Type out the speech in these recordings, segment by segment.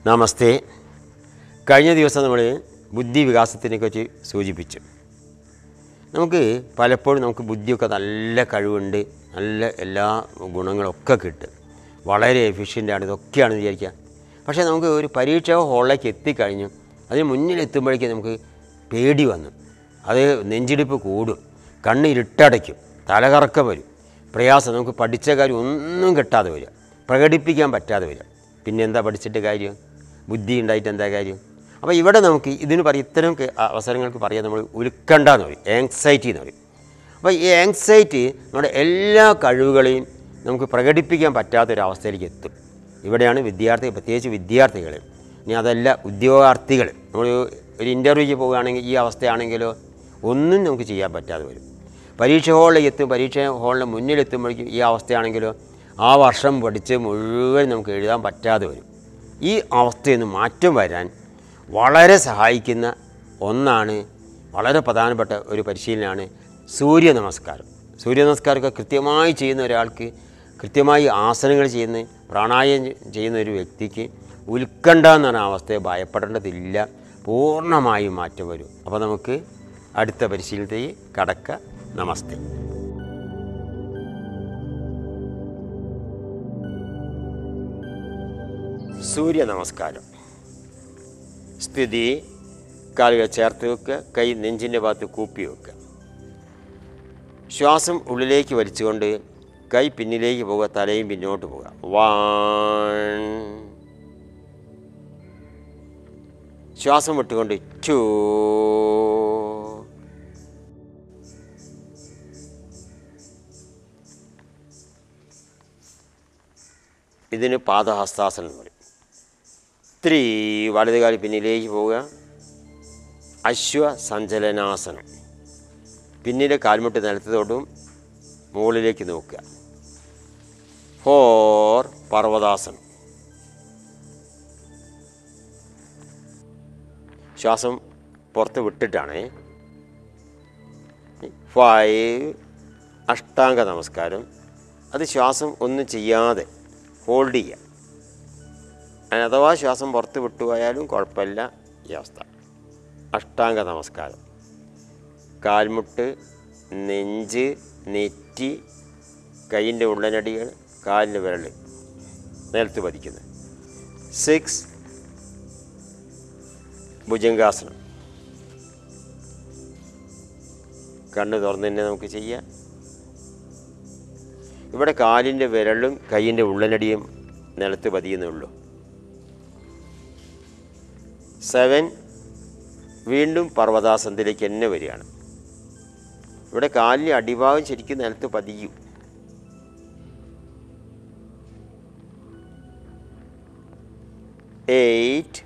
നമസ്തേ കഴിഞ്ഞ ദിവസം നമ്മൾ ബുദ്ധി വികാസത്തിനെ കുറിച്ച് സൂചിപ്പിച്ചു നമുക്ക് പലപ്പോഴും നമുക്ക് ബുദ്ധിയൊക്കെ നല്ല കഴിവുണ്ട് നല്ല എല്ലാ ഗുണങ്ങളൊക്കെ കിട്ടും വളരെ എഫിഷ്യൻ്റാണ് ഇതൊക്കെയാണ് വിചാരിക്കുക പക്ഷേ നമുക്ക് ഒരു പരീക്ഷ ഹോളിലേക്ക് എത്തിക്കഴിഞ്ഞു അതിന് മുന്നിൽ എത്തുമ്പോഴേക്കും നമുക്ക് പേടി വന്നു അത് നെഞ്ചിടിപ്പ് കൂടും കണ്ണ് ഇരുട്ടടയ്ക്കും തലകറക്കം വരും പ്രയാസം നമുക്ക് പഠിച്ച കാര്യം ഒന്നും കിട്ടാതെ വരിക പ്രകടിപ്പിക്കാൻ പറ്റാതെ വരിക പിന്നെ എന്താ പഠിച്ചിട്ട് കാര്യം ബുദ്ധി ഉണ്ടായിട്ട് എന്താ കാര്യം അപ്പോൾ ഇവിടെ നമുക്ക് ഇതിന് പറയും ഇത്തരം ക- അവസരങ്ങൾക്ക് പറയാൻ നമ്മൾ ഉത്കണ്ഠ എന്ന് പറയും ആങ്സൈറ്റി എന്ന് പറയും അപ്പോൾ ഈ ആങ്സൈറ്റി നമ്മുടെ എല്ലാ കഴിവുകളെയും നമുക്ക് പ്രകടിപ്പിക്കാൻ പറ്റാത്തൊരവസ്ഥയിലേക്ക് എത്തും ഇവിടെയാണ് വിദ്യാർത്ഥികൾ പ്രത്യേകിച്ച് വിദ്യാർത്ഥികൾ ഇനി അതല്ല ഉദ്യോഗാർത്ഥികൾ നമ്മൾ ഒരു ഇൻ്റർവ്യൂക്ക് പോവുകയാണെങ്കിൽ ഈ അവസ്ഥയാണെങ്കിലോ ഒന്നും നമുക്ക് ചെയ്യാൻ പറ്റാതെ വരും പരീക്ഷ ഹാളിൽ എത്തും പരീക്ഷ ഹാളിന് മുന്നിലെത്തുമ്പോഴേക്കും ഈ അവസ്ഥയാണെങ്കിലോ ആ വർഷം പഠിച്ച് മുഴുവൻ നമുക്ക് എഴുതാൻ പറ്റാതെ വരും ഈ അവസ്ഥയിൽ നിന്ന് മാറ്റം വരാൻ വളരെ സഹായിക്കുന്ന ഒന്നാണ് വളരെ പ്രധാനപ്പെട്ട ഒരു പരിശീലനമാണ് സൂര്യ നമസ്കാരം സൂര്യ നമസ്കാരമൊക്കെ കൃത്യമായി ചെയ്യുന്ന ഒരാൾക്ക് കൃത്യമായി ആസനങ്ങൾ ചെയ്യുന്ന പ്രാണായാമം ചെയ്യുന്ന ഒരു വ്യക്തിക്ക് ഉത്കണ്ഠ എന്ന് പറഞ്ഞ അവസ്ഥയെ ഭയപ്പെടേണ്ടതില്ല പൂർണ്ണമായും മാറ്റം വരും അപ്പോൾ നമുക്ക് അടുത്ത പരിശീലനത്തേക്ക് കടക്ക നമസ്തേ സൂര്യ നമസ്കാരം സ്ഥിതി കാലുകൾ ചേർത്ത് വെക്കുക കൈ നെഞ്ചിൻ്റെ ഭാഗത്ത് കൂപ്പി വെക്കുക ശ്വാസം ഉള്ളിലേക്ക് വലിച്ചുകൊണ്ട് കൈ പിന്നിലേക്ക് പോവുക തലയും പിന്നോട്ട് പോവുക വൺ ശ്വാസം വിട്ടുകൊണ്ട് ടു ഇതിന് പാദഹസ്താസനം എന്ന് പറയും ത്രീ വലതുകാലി പിന്നിലേക്ക് പോവുക അശ്വ സഞ്ചലനാസനം പിന്നിലെ കാൽമുട്ട് നിലത്ത് തൊടും മുകളിലേക്ക് നോക്കുക ഫോർ പർവ്വതാസനം ശ്വാസം പുറത്ത് വിട്ടിട്ടാണ് ഫൈവ് അഷ്ടാംഗ നമസ്കാരം അത് ശ്വാസം ഒന്നും ചെയ്യാതെ ഹോൾഡ് ചെയ്യുക അതിന് അഥവാ ശ്വാസം പുറത്ത് വിട്ടുപോയാലും കുഴപ്പമില്ല ഈ അവസ്ഥ അഷ്ടാംഗ നമസ്കാരം കാൽമുട്ട് നെഞ്ച് നെറ്റി കൈയിൻ്റെ ഉള്ളനടികൾ കാലിൻ്റെ വിരൽ നിലത്ത് പതിക്കുന്നത് സിക്സ് ഭുജംഗാസനം കണ്ണ് തുറന്ന് തന്നെ നമുക്ക് ചെയ്യാം ഇവിടെ കാലിൻ്റെ വിരലും കൈയിൻ്റെ ഉള്ളനടിയും നിലത്ത് പതിയുന്നേ ഉള്ളൂ സെവൻ വീണ്ടും പർവ്വതാസനത്തിലേക്ക് തന്നെ വരികയാണ് ഇവിടെ കാലിൻ്റെ അടിഭാഗം ശരിക്കും നിലത്ത് പതിയും എയ്റ്റ്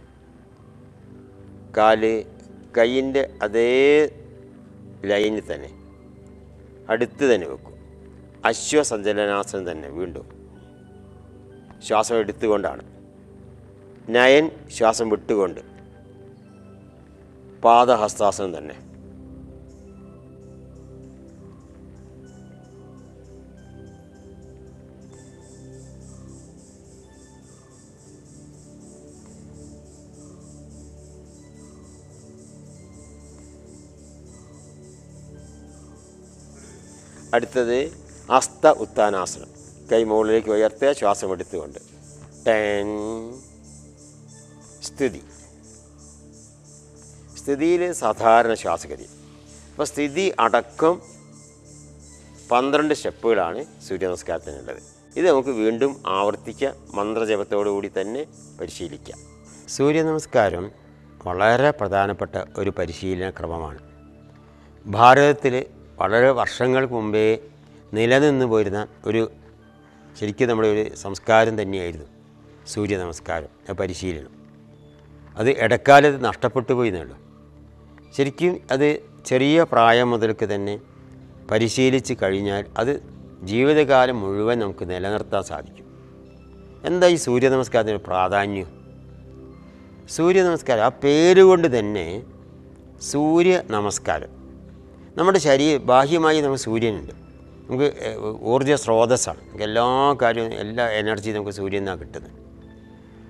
കാല് കൈയിൻ്റെ അതേ ലൈനിൽ തന്നെ അടുത്ത് തന്നെ വെക്കും അശ്വസഞ്ചലനാസനം തന്നെ വീണ്ടും ശ്വാസം എടുത്തുകൊണ്ടാണ് നയൻ ശ്വാസം വിട്ടുകൊണ്ട് പാദഹസ്താസനം തന്നെ അടുത്തത് അസ്ത ഉത്താനാസനം കൈ മുകളിലേക്ക് ഉയർത്തുക ശ്വാസം എടുത്തുകൊണ്ട് ടെൻ സ്ഥിതി സ്ഥിതിയിൽ സാധാരണ ശ്വാസഗതി അപ്പോൾ സ്ഥിതി അടക്കം പന്ത്രണ്ട് സ്റ്റെപ്പുകളാണ് സൂര്യനമസ്കാരത്തിനുള്ളത് ഇത് നമുക്ക് വീണ്ടും ആവർത്തിക്കുക മന്ത്രജപത്തോടുകൂടി തന്നെ പരിശീലിക്കാം സൂര്യനമസ്കാരം വളരെ പ്രധാനപ്പെട്ട ഒരു പരിശീലന ക്രമമാണ് ഭാരതത്തിൽ വളരെ വർഷങ്ങൾക്ക് മുമ്പേ നിലനിന്ന് പോരുന്ന ഒരു ശരിക്കും നമ്മുടെ ഒരു സംസ്കാരം തന്നെയായിരുന്നു സൂര്യ നമസ്കാരം ആ പരിശീലനം അത് ഇടക്കാലത്ത് നഷ്ടപ്പെട്ടു പോയി എന്നുള്ളൂ ശരിക്കും അത് ചെറിയ പ്രായം മുതൽക്ക് തന്നെ പരിശീലിച്ച് കഴിഞ്ഞാൽ അത് ജീവിതകാലം മുഴുവൻ നമുക്ക് നിലനിർത്താൻ സാധിക്കും എന്താ ഈ സൂര്യ നമസ്കാരത്തിന് പ്രാധാന്യം സൂര്യ നമസ്കാരം ആ പേര് കൊണ്ട് തന്നെ സൂര്യ നമസ്കാരം നമ്മുടെ ശരീര ബാഹ്യമായി നമുക്ക് സൂര്യനുണ്ട് നമുക്ക് ഏഹ്, ഊർജ്ജ സ്രോതസ്സാണ് നമുക്ക് എല്ലാ കാര്യവും എല്ലാ എനർജിയും നമുക്ക് സൂര്യൻ നിന്നാണ് കിട്ടുന്നത്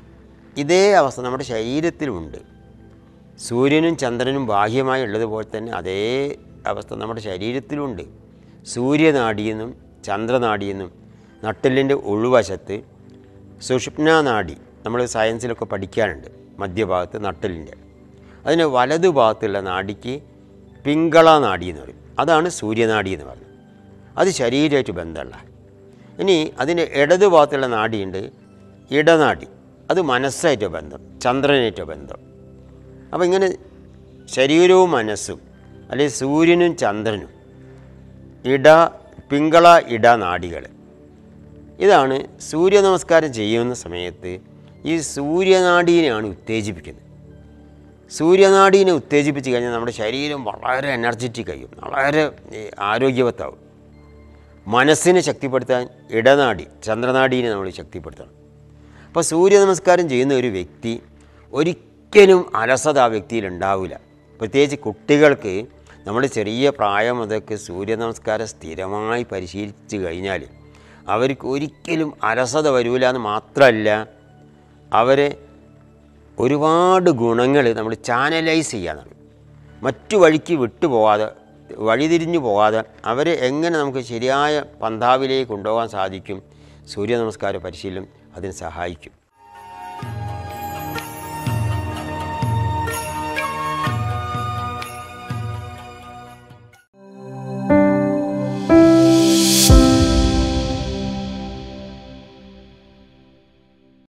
ഇതേ അവസ്ഥ നമ്മുടെ ശരീരത്തിലുമുണ്ട് സൂര്യനും ചന്ദ്രനും ബാഹ്യമായി ഉള്ളതുപോലെ തന്നെ അതേ അവസ്ഥ നമ്മുടെ ശരീരത്തിലുമുണ്ട് സൂര്യനാഡിയെന്നും ചന്ദ്രനാഡിയെന്നും നട്ടെല്ലിൻ്റെ ഉൾവശത്ത് സുഷുപ്നാനാഡി നമ്മൾ സയൻസിലൊക്കെ പഠിക്കാനുണ്ട് മധ്യഭാഗത്ത് നട്ടെല്ലിൻ്റെ അതിന് വലതുഭാഗത്തുള്ള നാഡിക്ക് പിങ്കള നാഡി എന്ന് പറയും അതാണ് സൂര്യനാഡി എന്ന് പറയുന്നത് അത് ശരീരമായിട്ട് ബന്ധമുള്ള ഇനി അതിൻ്റെ ഇടത് ഭാഗത്തുള്ള നാഡിയുണ്ട് ഇടനാഡി അത് മനസ്സായിട്ട് ബന്ധം ചന്ദ്രനായിട്ട് ബന്ധം അപ്പോൾ ഇങ്ങനെ ശരീരവും മനസ്സും അല്ലെങ്കിൽ സൂര്യനും ചന്ദ്രനും ഇട പിങ്കള ഇട നാഡികൾ ഇതാണ് സൂര്യ നമസ്കാരം ചെയ്യുന്ന സമയത്ത് ഈ സൂര്യനാഡീനെയാണ് ഉത്തേജിപ്പിക്കുന്നത് സൂര്യനാഡീനെ ഉത്തേജിപ്പിച്ച് കഴിഞ്ഞാൽ നമ്മുടെ ശരീരം വളരെ എനർജറ്റിക് ആയും വളരെ ഏ, ആരോഗ്യവത്താവും മനസ്സിനെ ശക്തിപ്പെടുത്താൻ ഇടനാഡി ചന്ദ്രനാഡീനെ നമ്മൾ ശക്തിപ്പെടുത്തണം അപ്പോൾ സൂര്യ നമസ്കാരം ചെയ്യുന്ന ഒരു വ്യക്തി ഒരിക്കലും അലസത ആ വ്യക്തിയിൽ ഉണ്ടാവില്ല പ്രത്യേകിച്ച് കുട്ടികൾക്ക് നമ്മൾ ചെറിയ പ്രായം മുതൽക്ക് സൂര്യ നമസ്കാരം സ്ഥിരമായി പരിശീലിച്ച് കഴിഞ്ഞാൽ അവർക്ക് ഒരിക്കലും അലസത വരില്ല എന്ന് മാത്രമല്ല അവരെ ഒരുപാട് ഗുണങ്ങൾ നമ്മൾ ചാനലൈസ് ചെയ്യാനാണ് മറ്റു വഴിക്ക് വിട്ടുപോകാതെ വഴിതിരിഞ്ഞു പോകാതെ അവരെ എങ്ങനെ നമുക്ക് ശരിയായ പന്താവിലേക്ക് കൊണ്ടുപോകാൻ സാധിക്കും സൂര്യ നമസ്കാര പരിശീലനം അതിന് സഹായിക്കും